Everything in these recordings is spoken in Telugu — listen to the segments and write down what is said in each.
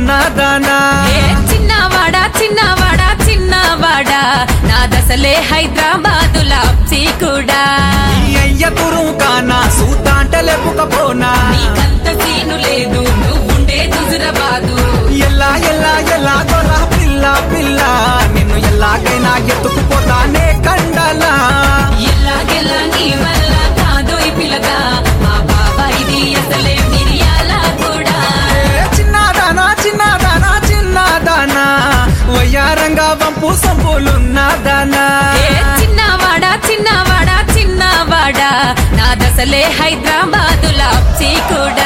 సంపులున్నదానా ఏ చిన్నవాడా చిన్నవాడా చిన్నవాడా నా దశలే హైదరాబాదు లాప్సీ కూడా ఈ అయ్య తురు కానా సూతాంట లేపుకపోనా నీకంత సీను లేదు నువ్వుండే హుజురాబాదు ఎల్లా ఎల్లా ఎల్లా గొల్ల పిల్ల పిల్ల నిన్ను ఎల్లాగైనా ఎత్తుకుపోతానే కండలా ఎల్లాగెల్లా నీ వల్ల కాదు ఈ పిల్లగా మా బాబా ఇది అసలే మిరియాల కూడా ఏ చిన్నదానా చిన్నదానా చిన్నదానా వయ్యారంగా వంపు సంపులున్నదానా ఏ చిన్నవాడా చిన్నవాడా చిన్నవాడా నా దశలే హైదరాబాదు లాప్సీ కూడా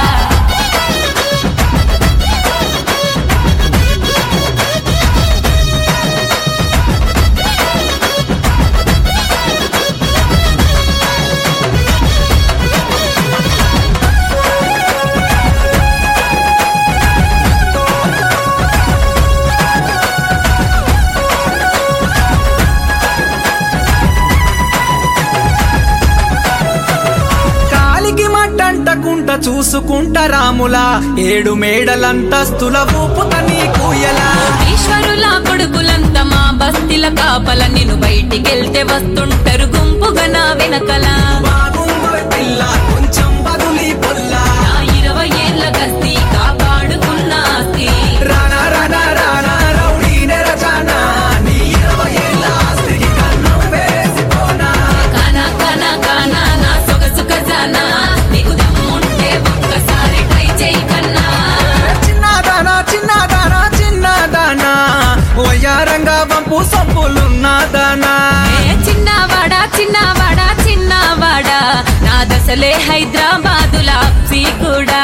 కాలికి మట్టంటకుంట చూసుకుంట రాములా ఏడు మేడలంతస్తుల ఊపుత నీ కూయలా ఈశ్వరుల కొడుకులంతా మా బస్తీల కాపల నేను బయటికెళ్తే వస్తుంటారు గుంపుగా నా వెనకల బాగుంగోయ్ పిల్ల కొంచెం బదులి పొల్లా నా ఇరవై ఏళ్ళ గస్తీ కాపాడుకున్న ఆస్తి రానా రానా రానా రౌడీ నెరజానా నీ ఇరవై ఏళ్ళ ఆస్తికి కన్నం వేసిపోనా కానా కానా కానా నా సొగసు ఖజానా నీకు దమ్ముంటే ఒక్కసారి ట్రై చేయి కన్నా చిన్నదానా చిన్నదానా చిన్నదానా వయ్యారంగా వంపు సంపులున్నదానా ఏ చిన్నవాడా చిన్నవాడా చిన్నవాడా నా దశలే హైదరాబాదు లాప్సీ కూడా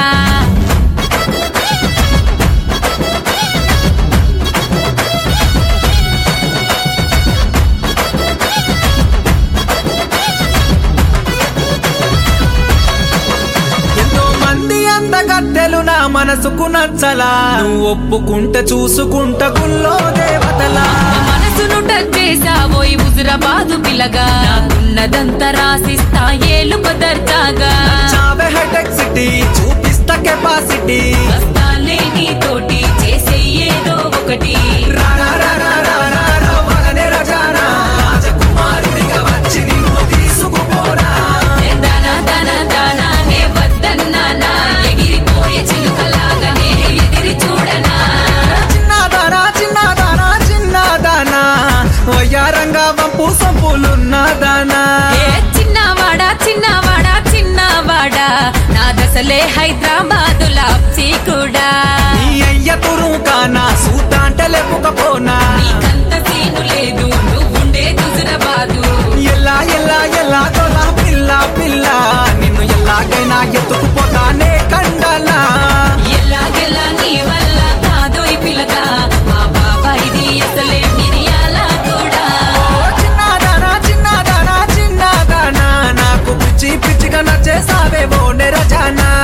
ఎంతో మంది అందగత్తెలు నా మనసుకు నచ్చలా నువ్వు ఒప్పుకుంటే చూసుకుంట గుల్లో దేవతలా నా మనసును టచ్ చేసావోయ్ హుజురాబాదు పిల్లగా నాకున్నదంతా రాసిస్తా ఏలు కుదర్చాగా చావే హైటెక్ సిటీ చూపిస్తా కెపాసిటీ వస్తాలే నీతోటి చేసే ఏదో ఒకటి రారా రారా రారా రవ్వలనే రజానా రాజకుమారుడిగా వచ్చి నిన్ను తీసుకుపోరా ఏ దానా దానా దానా నే వద్దన్నానా ఎగిరిపోయే చిలుకలాగా నే ఎదిరి చూడనా చిన్నదానా చిన్నదానా చిన్నదానా వయ్యారంగా వంపు సంపులున్నదానా ఏ చిన్నవాడా చిన్నవాడా చిన్నవాడా నా దశలే హైదరాబాదు లాప్సీ కూడా నీ అయ్య తురు కానా సూతాంట లేపుకపోనా నీకంత సీను లేదు నువ్వుండే హుజురాబాదు ఎల్లా ఎల్లా ఎల్లా గొల్ల పిల్ల పిల్ల నిన్ను ఎల్లాగైనా ఎత్తుకుపోతానే కండలా ఎల్లాగెల్లా నీ వల్ల కాదు ఈ పిల్లగా మా బాబా ఇది అసలే మిరియాల కూడా ఓ చిన్నదానా చిన్నదానా చిన్నదానా నాకు పిచ్చి పిచ్చిగా నచ్చేసావేమో నెరజానా